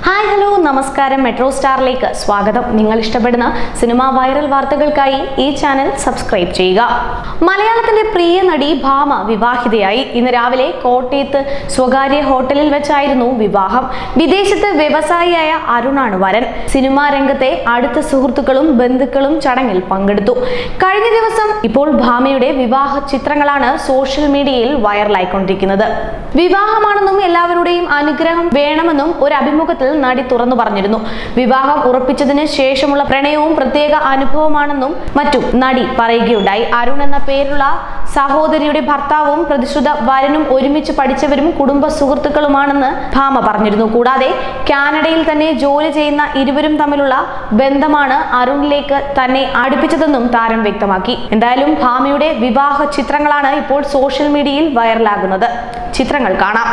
hi hello നമസ്കാരം metro സ്റ്റാറിലേക്ക് സ്വാഗതം നിങ്ങൾ ഇഷ്ടപ്പെടുന്ന സിനിമാ വൈറൽ വാർത്തകൾക്കായി ഈ ചാനൽ സബ്സ്ക്രൈബ് ചെയ്യുക മലയാളത്തിന്റെ പ്രിയ നടി ഭാമ വിവാഹിതയായി ഇന്ന് രാവിലെ കോട്ടയത്ത് സ്വകാര്യ ഹോട്ടലിൽ വെച്ചായിരുന്നു വിവാഹം വിദേശത്ത് വ്യവസായിയായ അരുണാണ് വരൻ സിനിമാ രംഗത്തെ അടുത്ത സുഹൃത്തുക്കളും ബന്ധുക്കളും ചടങ്ങിൽ പങ്കെടുത്തു കഴിഞ്ഞ ദിവസം ഇപ്പോൾ ഭാമയുടെ വിവാഹ ചിത്രങ്ങളാണ് സോഷ്യൽ മീഡിയയിൽ വൈറലായിക്കൊണ്ടിരിക്കുന്നത് വിവാഹമാണെന്നും എല്ലാവരുടെയും അനുഗ്രഹം വേണമെന്നും ഒരു അഭിമുഖത്തിൽ നടി തുറന്നു പറഞ്ഞിരുന്നു വിവാഹം ഉറപ്പിച്ചതിന് ശേഷമുള്ള പ്രണയവും പ്രത്യേക അനുഭവമാണെന്നും മറ്റും നടി പറയുകയുണ്ടായി അരുൺ എന്ന പേരുള്ള സഹോദരിയുടെ ഭർത്താവും പ്രതിശ്രുത വരനും ഒരുമിച്ച് പഠിച്ചവരും കുടുംബ സുഹൃത്തുക്കളുമാണെന്ന് ഭാമ പറഞ്ഞിരുന്നു കൂടാതെ കാനഡയിൽ തന്നെ ജോലി ചെയ്യുന്ന ഇരുവരും തമ്മിലുള്ള ബന്ധമാണ് അരുണിലേക്ക് തന്നെ അടുപ്പിച്ചതെന്നും താരം വ്യക്തമാക്കി എന്തായാലും ഭാമയുടെ വിവാഹ ചിത്രങ്ങളാണ് ഇപ്പോൾ സോഷ്യൽ മീഡിയയിൽ വൈറലാകുന്നത് ചിത്രങ്ങൾ കാണാം